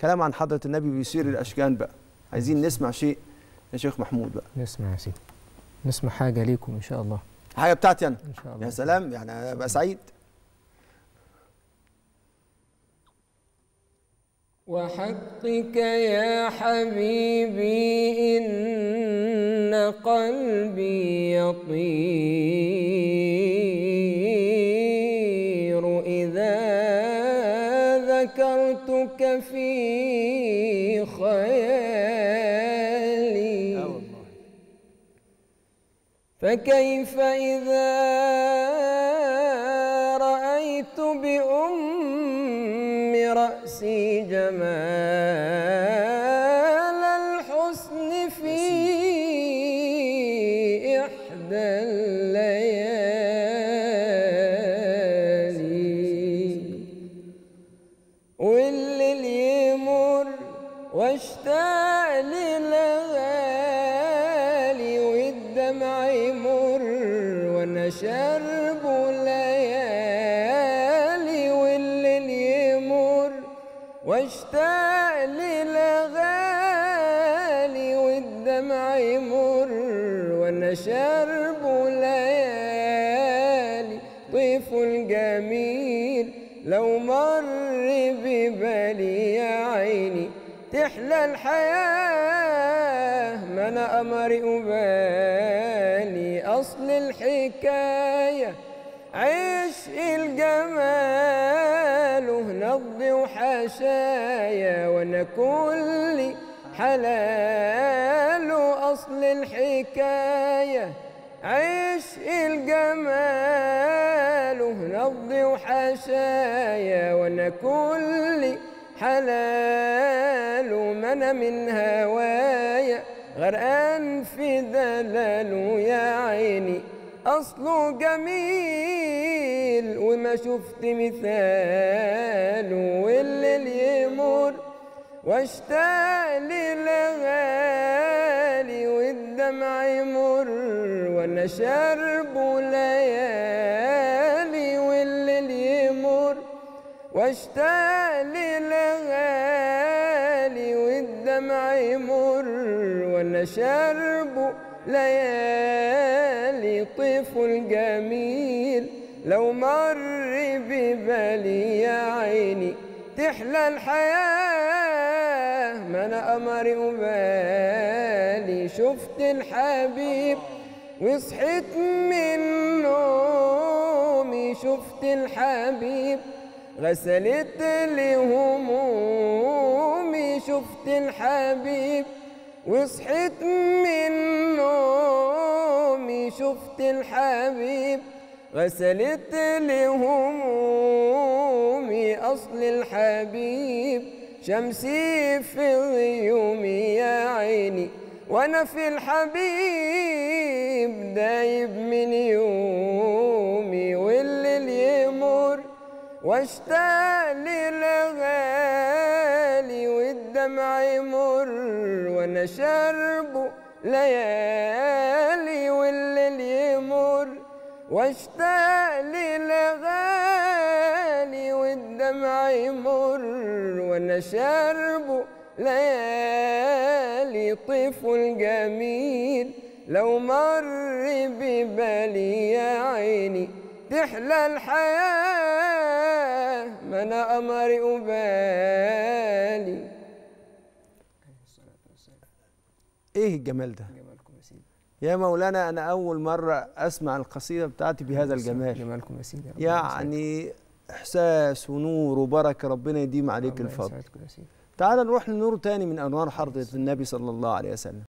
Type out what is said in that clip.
كلام عن حضره النبي بيثير الاشجان بقى عايزين نسمع شيء يا شيخ محمود بقى نسمع يا سيدي نسمع حاجة ليكم إن شاء الله حاجه بتاعتي انا إن شاء الله يا سلام يعني أنا ابقى سعيد وحقك يا حبيبي إن قلبي يطير إذا ذكرتك في خيالي فكيف إذا رأيت بأم رأسي جمال الحسن في إحدى الليالي والليل يمر واشتاق للغالي والدمع يمر وانا شرب ليالي والليل يمر واشتاق للغالي والدمع يمر وانا شرب ليالي طيف الجميل لو مر ببالي يا عيني تحلى الحياة ما أنا أمري أبالي أصل الحكاية عشق الجمال نبض وحشايا وأنا كلي حلال أصل الحكاية عشق الجمال نبض وحشايا وانا كلي حلال ومن من هوايا غرقان في دلاله يا عيني أصله جميل وما شفت مثاله والليل يمر واشتاق للغالي والدمع يمر وانا شرب ليالي والليل يمر واشتاق للغالي والدمع يمر وانا شرب ليالي طيف الجميل لو مر ببالي يا عيني تحلى الحياة ما أنا أمري أبالي شفت الحبيب وصحيت من نومي شفت الحبيب غسلت لي همومي شفت الحبيب وصحيت من نومي شفت الحبيب غسلت لي همومي أصل الحبيب شمسي في غيومي يا عيني وأنا في الحبيب دايب من يومي والليل يمر واشتاق للغالي والدمع يمر وانا شرب ليالي والليل يمر واشتاق للغالي والدمع يمر وانا شرب ليالي طيف الجميل لو مر ببالي يا عيني تحلى الحياة ما أنا أمري أبالي ايه الجمال ده جمالكم يا سيدي يا مولانا انا اول مره اسمع القصيده بتاعتي بهذا الجمال جمالكم يا سيدي ربنا يعني احساس ونور وبركه ربنا يديم عليك ربنا الفضل يسعدكم يا سيدي تعال نروح لنور تاني من انوار حضره النبي صلى الله عليه وسلم